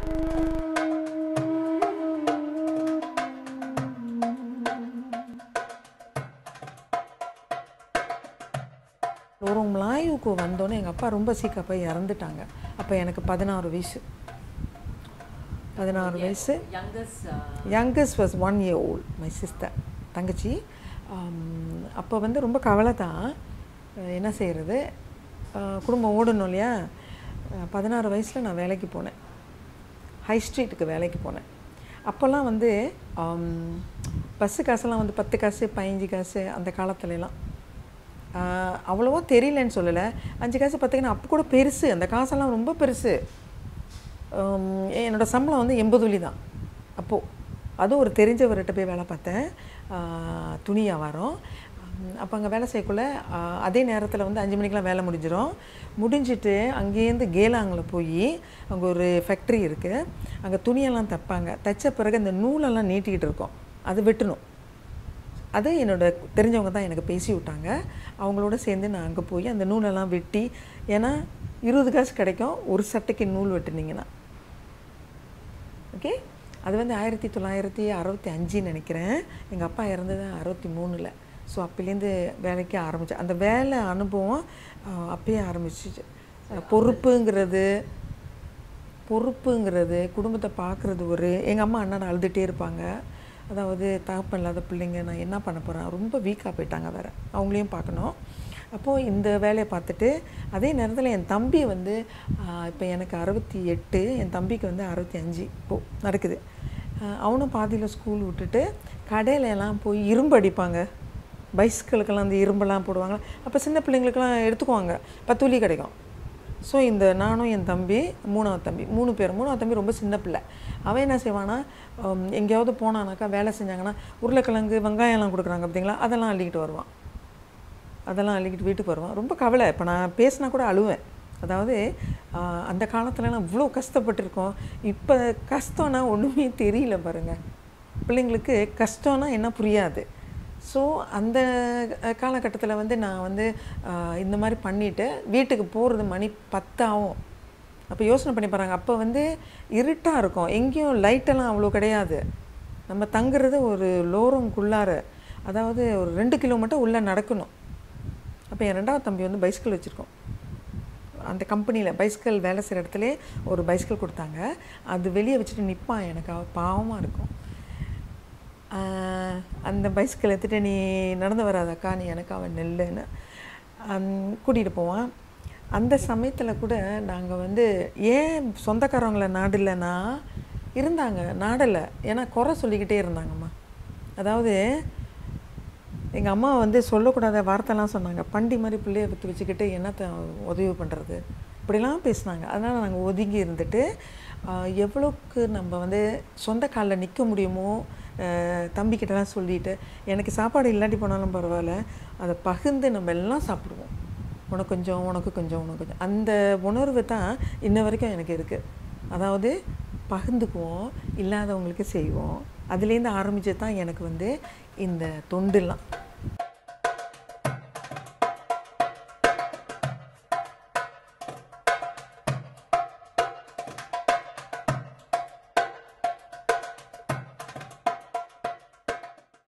ஒரு மலாயுக்கு வந்தோன்னே எங்கள் அப்பா ரொம்ப சீக்கிரம் போய் இறந்துட்டாங்க அப்போ எனக்கு பதினாறு வயசு பதினாறு வயசு youngest uh, youngest was one year old my sister தங்கச்சி அப்போ வந்து ரொம்ப கவலை தான் அஹ் என்ன செய்கிறது குடும்பம் ஓடணும் இல்லையா அஹ் பதினாறு வயசில் நான் வேலைக்கு போனேன் ஹை ஸ்ட்ரீட்டுக்கு வேலைக்கு போனேன் அப்போல்லாம் வந்து பஸ்ஸு காசெல்லாம் வந்து பத்து காசு பதினஞ்சு காசு அந்த காலத்துலலாம் ஆஹ் அவ்வளவா தெரியலன்னு சொல்லலை அஞ்சு காசு பத்துக்குன்னு அப்போ கூட பெருசு அந்த காசெல்லாம் ரொம்ப பெருசு ஆம், என்னோட சம்பளம் வந்து எண்பது வழி தான் அப்போது அதுவும் ஒரு தெரிஞ்சவர்கிட்ட போய் வேலை பார்த்தேன் ஆஹ் துணி வியாபாரம் அப்போ அங்கே வேலை செய்யக்குள்ள ஆஹ் அதே நேரத்தில் வந்து அஞ்சு மணிக்கெலாம் வேலை முடிஞ்சிடும் முடிஞ்சிட்டு அங்கேருந்து கேலாங்கில் போய் அங்கே ஒரு ஃபேக்ட்ரி இருக்குது அங்கே துணியெல்லாம் தைப்பாங்க தைச்ச பிறகு அந்த நூலெல்லாம் நீட்டிக்கிட்டு இருக்கோம் அது வெட்டணும் அது என்னோட தெரிஞ்சவங்க தான் எனக்கு பேசி விட்டாங்க அவங்களோட சேர்ந்து நான் அங்கே போய் அந்த நூலெல்லாம் வெட்டி ஏன்னா இருபது காசு கிடைக்கும் ஒரு சட்டைக்கு நூல் வெட்டுனீங்கன்னா ஓகே அது வந்து ஆயிரத்தி தொள்ளாயிரத்தி அறுபத்தி அஞ்சுன்னு நினைக்கிறேன் எங்கள் அப்பா இறந்தது அறுபத்தி மூணில் ஸோ அப்போலேருந்து வேலைக்கு ஆரம்பித்தேன் அந்த வேலை அனுபவம் ஆஹ், அப்பயே ஆரம்பிச்சிச்சு அஹ், பொறுப்புங்கிறது பொறுப்புங்கிறது குடும்பத்தை பார்க்குறது ஒரு எங்கள் அம்மா அண்ணன் அழுதுகிட்டே இருப்பாங்க அதாவது தகப்பன் இல்லாத பிள்ளைங்க நான் என்ன பண்ண போகிறேன் ரொம்ப வீக்காக போயிட்டாங்க வேறு அவங்களையும் பார்க்கணும் அப்போது இந்த வேலையை பார்த்துட்டு அதே நேரத்தில் என் தம்பி வந்து இப்போ எனக்கு அறுபத்தி எட்டு என் தம்பிக்கு வந்து அறுபத்தி அஞ்சு இப்போது நடக்குது ஆஹ் அவனும் பாதியில் ஸ்கூல் விட்டுட்டு கடையில எல்லாம் போய் இரும்பு அடிப்பாங்க பைஸ்களுக்கெல்லாம் அந்த இரும்பெல்லாம் போடுவாங்க அப்போ சின்ன பிள்ளைங்களுக்கெல்லாம் எடுத்துக்குவாங்க பத்து வலி கிடைக்கும் ஸோ இந்த நானும் என் தம்பி மூணாவது தம்பி மூணு பேர் மூணாவது தம்பி ரொம்ப சின்ன பிள்ளை அவன் என்ன செய்வானா ஹம், எங்கேயாவது போனானாக்கா வேலை செஞ்சாங்கன்னா உருளைக்கிழங்கு வெங்காயம்லாம் கொடுக்குறாங்க பார்த்தீங்களா அதெல்லாம் அள்ளிக்கிட்டு வருவான் அதெல்லாம் அள்ளிக்கிட்டு வீட்டுக்கு வருவான் ரொம்ப கவலை இப்போ நான் பேசினா கூட அழுவேன் அதாவது ஆஹ், அந்த காலத்துலலாம் இவ்வளோ கஷ்டப்பட்டிருக்கோம் இப்போ கஷ்டம்னா ஒன்றுமே தெரியல பாருங்கள் பிள்ளைங்களுக்கு கஷ்டம்னா என்ன புரியாது ஸோ அந்த காலகட்டத்தில் வந்து நான் வந்து ஆஹ், இந்த மாதிரி பண்ணிவிட்டு வீட்டுக்கு போகிறது மணி பத்தாகும் அப்போ யோசனை பண்ணி பாருங்க அப்போ வந்து இருட்டாக இருக்கும் எங்கேயும் லைட்டெல்லாம் அவ்வளோ கிடையாது நம்ம தங்குறது ஒரு லோரம்குள்ளார அதாவது ஒரு ரெண்டு கிலோமீட்டர் உள்ளே நடக்கணும் அப்போ என் ரெண்டாவது தம்பி வந்து பைஸ்கிள் வச்சுருக்கோம் அந்த கம்பெனியில் பைஸ்கிள் வேலை செய்கிற இடத்துல ஒரு பைஸ்கிள் கொடுத்தாங்க அது வெளியே வச்சுட்டு நிற்பான் எனக்கு அவ பாவமாக இருக்கும் ஆஹ் அந்த பைஸ்கிள் எடுத்துகிட்டு நீ நடந்து வராதக்கா நீ எனக்கு அவன் நெல்லுன்னு கூட்டிகிட்டு போவான் அந்த சமயத்தில் கூட நாங்கள் வந்து ஏன் சொந்தக்காரவங்கள நாடலைன்னா இருந்தாங்க நாடலை ஏன்னா குறை சொல்லிக்கிட்டே இருந்தாங்கம்மா அதாவது எங்கள் அம்மா வந்து சொல்லக்கூடாத வார்த்தைலாம் சொன்னாங்க பண்டி மாதிரி பிள்ளைய பற்றி வச்சுக்கிட்டு என்னத்தை உதவி பண்ணுறது இப்படிலாம் பேசினாங்க அதனால் நாங்கள் ஒதுங்கி இருந்துட்டு ஆஹ், எவ்வளோக்கு நம்ம வந்து சொந்த காலில் நிற்க முடியுமோ ஆஹ், தம்பிக்கிட்டலாம் சொல்லிட்டு எனக்கு சாப்பாடு இல்லாட்டி போனாலும் பரவாயில்ல அதை பகிர்ந்து நம்ம எல்லாம் சாப்பிடுவோம் உனக்கு கொஞ்சம் உனக்கு கொஞ்சம் உனக்கு கொஞ்சம் அந்த உணர்வு தான் இன்ன வரைக்கும் எனக்கு இருக்குது அதாவது பகிர்ந்துக்குவோம் இல்லாதவங்களுக்கு செய்வோம் அதுலேருந்து ஆரம்பிச்சது தான் எனக்கு வந்து இந்த தொண்டுலாம்